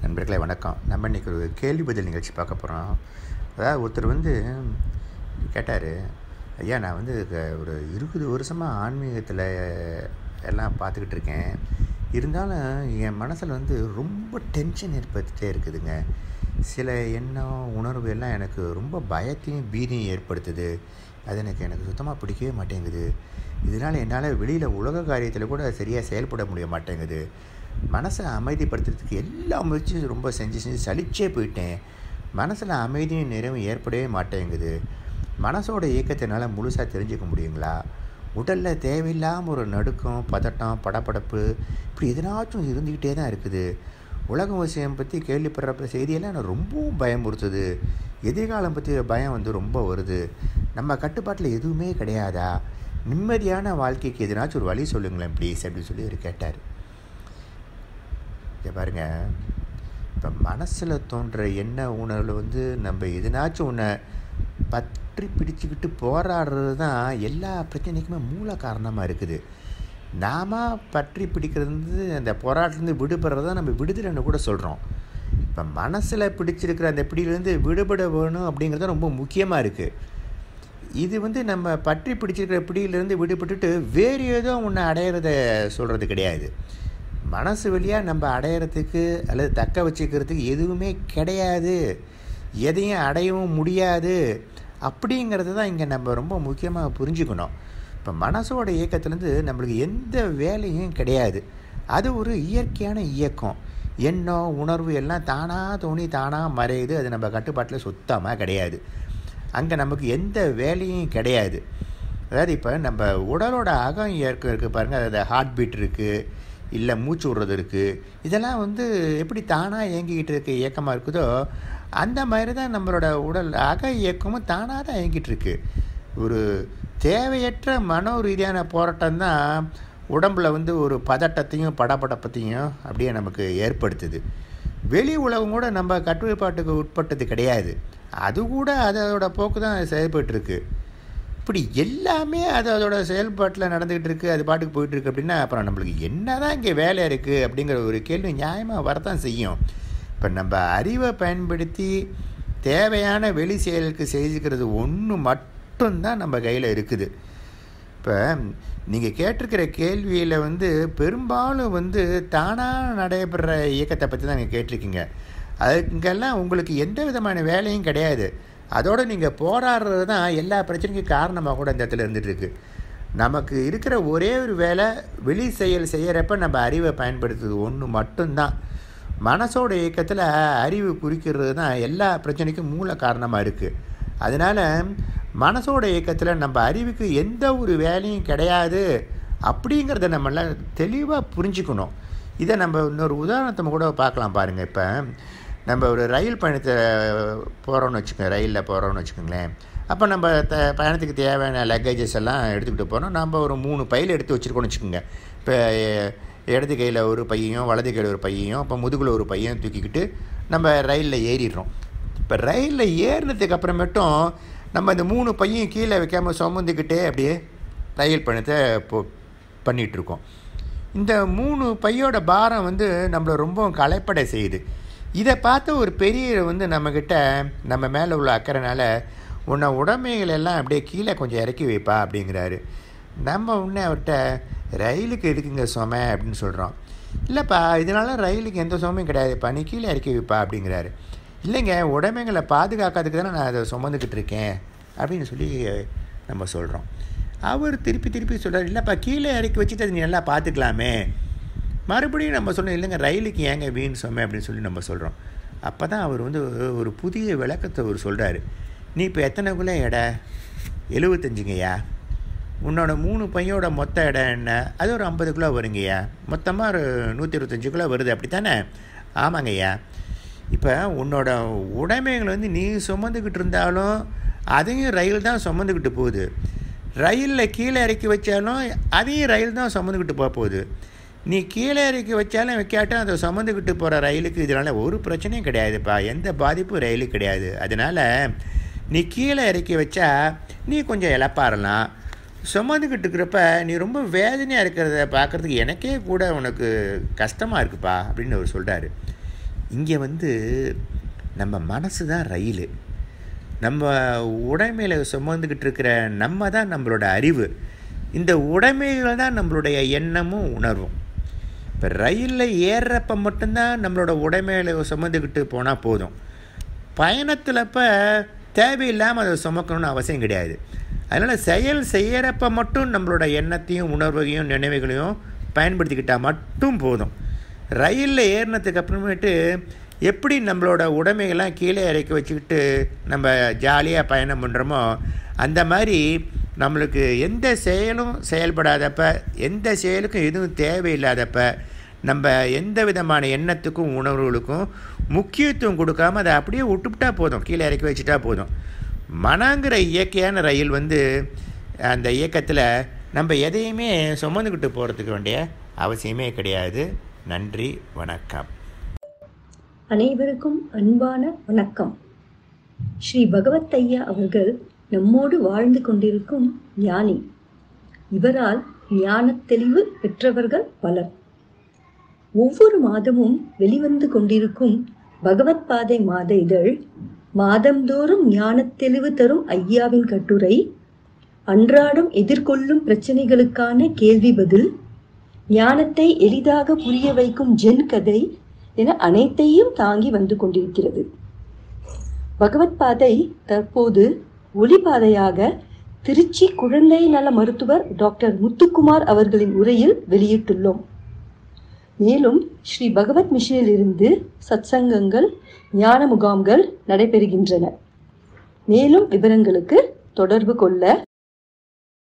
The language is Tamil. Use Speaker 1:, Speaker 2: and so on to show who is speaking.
Speaker 1: நண்பர்களே வணக்கம் நம்ம இன்றைக்கி ஒரு கேள்வி பதில் நிகழ்ச்சி பார்க்க போகிறோம் அதாவது ஒருத்தர் வந்து கேட்டார் ஐயா நான் வந்து க- ஒரு இருபது வருஷமாக ஆன்மீகத்தில் எல்லாம் பார்த்துக்கிட்டு இருக்கேன் இருந்தாலும் என் மனசில் வந்து ரொம்ப டென்ஷன் ஏற்படுத்திட்டே இருக்குதுங்க சில எண்ணம் உணர்வு எல்லாம் எனக்கு ரொம்ப பயத்தையும் பீதியும் ஏற்படுத்துது அது எனக்கு எனக்கு சுத்தமாக பிடிக்கவே மாட்டேங்குது இதனால் என்னால் வெளியில் உலக காரியத்தில் கூட சரியாக செயல்பட முடிய மாட்டேங்குது மனசை அமைதிப்படுத்துறதுக்கு எல்லா முயற்சியும் ரொம்ப செஞ்சு செஞ்சு சலிச்சே போயிட்டேன் மனசில் அமைதியும் நிறைவும் ஏற்படவே மாட்டேங்குது மனசோட இயக்கத்தை என்னால் முழுசாக தெரிஞ்சுக்க முடியுங்களா உடலில் தேவையில்லாமல் ஒரு நடுக்கம் பதட்டம் படபடப்பு இப்படி எதனாச்சும் இருந்துக்கிட்டே தான் இருக்குது உலகம் விஷயம் பற்றி கேள்விப்படுற செய்தியெல்லாம் எனக்கு ரொம்பவும் பயமுறுத்துது எதிர்காலம் பற்றி பயம் வந்து ரொம்ப வருது நம்ம கட்டுப்பாட்டில் எதுவுமே கிடையாதா நிம்மதியான வாழ்க்கைக்கு எதனாச்சும் ஒரு வழி சொல்லுங்களேன் ப்ளீஸ் அப்படின்னு சொல்லி அவர் கேட்டார் இதை பாருங்க இப்போ மனசில் தோன்ற எண்ண உணர்வில் வந்து நம்ம எதுனாச்சும் ஒன்று பற்றி பிடிச்சிக்கிட்டு போராடுறது தான் எல்லா பிரச்சனைக்குமே மூல காரணமாக இருக்குது நாம பற்றி பிடிக்கிறது வந்து அந்த போராட்டத்துலேருந்து விடுபடுறது தான் நம்ம விடுதலைன்னு கூட சொல்கிறோம் இப்போ மனசில் பிடிச்சிருக்கிற அந்த பிடியிலேருந்து விடுபட வேணும் அப்படிங்கிறது ரொம்ப முக்கியமாக இருக்குது இது வந்து நம்ம பற்றி பிடிச்சிருக்கிற பிடியிலேருந்து விடுபட்டுட்டு வேறு ஏதோ ஒன்று அடையிறத சொல்கிறது கிடையாது மனசு வழியாக நம்ம அடையிறதுக்கு அல்லது தக்க வச்சுக்கிறதுக்கு எதுவுமே கிடையாது எதையும் அடையவும் முடியாது அப்படிங்கிறது தான் இங்கே நம்ம ரொம்ப முக்கியமாக புரிஞ்சுக்கணும் இப்போ மனசோட இயக்கத்துலேருந்து நம்மளுக்கு எந்த வேலையும் கிடையாது அது ஒரு இயற்கையான இயக்கம் எண்ணம் உணர்வு எல்லாம் தானாக தோணி தானாக மறையுது அது நம்ம கட்டுப்பாட்டில் சுத்தமாக கிடையாது அங்கே நமக்கு எந்த வேலையும் கிடையாது அதாவது இப்போ நம்ம உடலோட அகம் இயக்கம் இருக்குது பாருங்கள் அது ஹார்ட் பீட் இருக்குது இல்லை மூச்சு விடுறது இருக்குது இதெல்லாம் வந்து எப்படி தானாக இயங்கிக்கிட்டு இருக்க இயக்கமாக இருக்குதோ அந்த மாதிரி தான் நம்மளோட உடல் அக இயக்கமும் தானாக தான் இயங்கிட்டு இருக்கு ஒரு தேவையற்ற மனோ ரீதியான போராட்டம் தான் உடம்புல வந்து ஒரு பதட்டத்தையும் படபடப்பத்தையும் அப்படியே நமக்கு ஏற்படுத்துது வெளி உலகம் கூட நம்ம கட்டுப்பாட்டுக்கு உட்பட்டது கிடையாது அது கூட அதோட போக்கு தான் செயல்பட்டுருக்கு இப்படி எல்லாமே அது அதோட செயல்பாட்டில் நடந்துக்கிட்டு இருக்குது அது பாட்டுக்கு போயிட்டு இருக்கு அப்படின்னா அப்புறம் நம்மளுக்கு என்ன தான் இங்கே வேலை இருக்குது அப்படிங்கிற ஒரு கேள்வி நியாயமாக வரத்தான் செய்யும் இப்போ நம்ம அறிவை பயன்படுத்தி தேவையான வெளி செயலுக்கு செஞ்சுக்கிறது ஒன்று மட்டும்தான் நம்ம கையில் இருக்குது இப்போ நீங்கள் கேட்டிருக்கிற கேள்வியில் வந்து பெரும்பாலும் வந்து தானாக நடைபெற இயக்கத்தை பற்றி தான் நீங்கள் கேட்டிருக்கீங்க அதுக்கெல்லாம் உங்களுக்கு எந்த விதமான வேலையும் கிடையாது அதோடு நீங்கள் போராடுறது தான் எல்லா பிரச்சனைக்கும் காரணமாக கூட இந்த இடத்துல இருந்துட்டு இருக்கு நமக்கு இருக்கிற ஒரே ஒரு வேலை வெளி செயல் செய்கிறப்ப நம்ம அறிவை பயன்படுத்துறது ஒன்று மட்டும்தான் மனசோட இயக்கத்தில் அறிவு குறிக்கிறது தான் எல்லா பிரச்சனைக்கும் மூல காரணமாக இருக்குது அதனால் மனசோட இயக்கத்தில் நம்ம அறிவுக்கு எந்த ஒரு வேலையும் கிடையாது அப்படிங்கிறத நம்மளாம் தெளிவாக புரிஞ்சுக்கணும் இதை நம்ம இன்னொரு உதாரணத்தை கூட பார்க்கலாம் பாருங்கள் இப்போ நம்ம ஒரு ரயில் பயணத்தை போகிறோம்னு வச்சுக்கோங்க ரயிலில் போகிறோம்னு வச்சுக்கோங்களேன் அப்போ நம்ம த பயணத்துக்கு தேவையான லக்கேஜஸ் எல்லாம் எடுத்துக்கிட்டு போகிறோம் நம்ம ஒரு மூணு பையில் எடுத்து வச்சுருக்கோம்னு வச்சுக்கோங்க இப்போ இடது கையில் ஒரு பையையும் வலது கையில் ஒரு பையையும் இப்போ முதுகில் ஒரு பையன் தூக்கிக்கிட்டு நம்ம ரயிலில் ஏறிடுறோம் இப்போ ரயிலில் ஏறினதுக்கு அப்புறமேட்டும் நம்ம இந்த மூணு பையன் கீழே வைக்காமல் சுமந்துக்கிட்டே அப்படியே ரயில் பயணத்தை போ பண்ணிகிட்ருக்கோம் இந்த மூணு பையோட பாரம் வந்து நம்மளை ரொம்ப களைப்படை செய்யுது இதை பார்த்து ஒரு பெரிய வந்து நம்மக்கிட்ட நம்ம மேலே உள்ள அக்கறைனால உன்னை உடைமைகள் எல்லாம் அப்படியே கீழே கொஞ்சம் இறக்கி வைப்பா அப்படிங்கிறாரு நம்ம உடனே அவர்கிட்ட ரயிலுக்கு எதுக்குங்க சுமை அப்படின்னு சொல்கிறோம் இல்லைப்பா இதனால ரயிலுக்கு எந்த சுமையும் கிடையாதுப்பா நீ கீழே இறக்கி வைப்பா அப்படிங்கிறாரு இல்லைங்க உடைமைகளை பாதுகாக்கிறதுக்கு தானே நான் அதை சுமந்துக்கிட்டு இருக்கேன் அப்படின்னு சொல்லி நம்ம சொல்கிறோம் அவர் திருப்பி திருப்பி சொல்கிறார் இல்லைப்பா கீழே இறக்கி வச்சுட்டு அதை நீ நல்லா பார்த்துக்கலாமே மறுபடியும் நம்ம சொன்னோம் இல்லைங்க ரயிலுக்கு ஏங்க வீண் சுமை அப்படின்னு சொல்லி நம்ம சொல்கிறோம் அப்போ தான் அவர் வந்து ஒரு புதிய விளக்கத்தை அவர் சொல்கிறாரு நீ இப்போ எத்தனை கிலோ எடை எழுபத்தஞ்சுங்கய்யா உன்னோட மூணு பையோட மொத்த இடம் என்ன அது ஒரு ஐம்பது கிலோ வருங்கய்யா மொத்தமாக ஒரு நூற்றி இருபத்தஞ்சு கிலோ வருது அப்படி தானே ஆமாங்கய்யா இப்போ உன்னோட உடைமைகள் வந்து நீ சுமந்துக்கிட்டு இருந்தாலும் அதையும் ரயில் தான் சுமந்துக்கிட்டு போகுது ரயிலில் கீழே இறக்கி வச்சாலும் அதையும் ரயில் தான் சுமந்துக்கிட்டு போக போகுது நீ கீழே இறக்கி வச்சாலும் வைக்காட்டும் அதை சுமந்துக்கிட்டு போகிற ரயிலுக்கு இதனால் ஒரு பிரச்சனையும் கிடையாதுப்பா எந்த பாதிப்பும் ரயிலுக்கு கிடையாது அதனால் நீ கீழே இறக்கி வச்சா நீ கொஞ்சம் இழப்பாறலாம் சுமந்துக்கிட்டு இருக்கிறப்ப நீ ரொம்ப வேதனையாக இருக்கிறத பார்க்குறதுக்கு எனக்கே கூட உனக்கு கஷ்டமாக இருக்குப்பா அப்படின்னு அவர் சொல்கிறாரு இங்கே வந்து நம்ம மனசு தான் ரயில் நம்ம உடைமையில் சுமந்துக்கிட்டு இருக்கிற நம்ம தான் நம்மளோட அறிவு இந்த உடைமைகள் தான் நம்மளுடைய எண்ணமும் உணர்வும் இப்போ ரயிலில் ஏறுறப்ப மட்டும்தான் நம்மளோட உடைமைகளை சுமந்துக்கிட்டு போனால் போதும் பயணத்தில் இப்போ தேவையில்லாமல் அதை சுமக்கணும்னு அவசியம் கிடையாது அதனால் செயல் செய்கிறப்ப மட்டும் நம்மளோட எண்ணத்தையும் உணர்வையும் நினைவுகளையும் பயன்படுத்திக்கிட்டால் மட்டும் போதும் ரயிலில் ஏறினதுக்கு அப்புறமேட்டு எப்படி நம்மளோட உடைமைகள்லாம் கீழே இறக்கி வச்சுக்கிட்டு நம்ம ஜாலியாக பயணம் பண்ணுறோமோ அந்த மாதிரி நம்மளுக்கு எந்த செயலும் செயல்படாதப்ப எந்த செயலுக்கும் எதுவும் தேவையில்லாதப்ப நம்ம எந்த விதமான எண்ணத்துக்கும் உணர்வுகளுக்கும் முக்கியத்துவம் கொடுக்காம அதை அப்படியே விட்டுவிட்டா போதும் கீழே இறக்கி வச்சுட்டா போதும் மனங்கிற இயற்கையான ரயில் வந்து அந்த இயக்கத்தில் நம்ம எதையுமே சுமந்துக்கிட்டு போகிறதுக்கு வேண்டிய அவசியமே கிடையாது நன்றி வணக்கம்
Speaker 2: அனைவருக்கும் அன்பான வணக்கம் ஸ்ரீ பகவத் ஐயா அவர்கள் நம்மோடு வாழ்ந்து கொண்டிருக்கும் ஞானி இவரால் ஞானத் தெளிவு பெற்றவர்கள் பலர் ஒவ்வொரு மாதமும் வெளிவந்து கொண்டிருக்கும் பகவத் பாதை மாத இதழ் மாதந்தோறும் ஞானத் தெளிவு தரும் ஐயாவின் கட்டுரை அன்றாடம் எதிர்கொள்ளும் பிரச்சனைகளுக்கான கேள்வி பதில் ஞானத்தை எளிதாக புரிய வைக்கும் ஜென் கதை என அனைத்தையும் தாங்கி வந்து கொண்டிருக்கிறது பகவத் பாதை தற்போது ஒளிபாதையாக திருச்சி குழந்தை நல மருத்துவர் டாக்டர் முத்துக்குமார் அவர்களின் உரையில் வெளியிட்டுள்ளோம் மேலும் ஸ்ரீ பகவத் மிஷனில் இருந்து சத்சங்கங்கள் ஞான முகாம்கள் நடைபெறுகின்றன மேலும் விவரங்களுக்கு தொடர்பு கொள்ள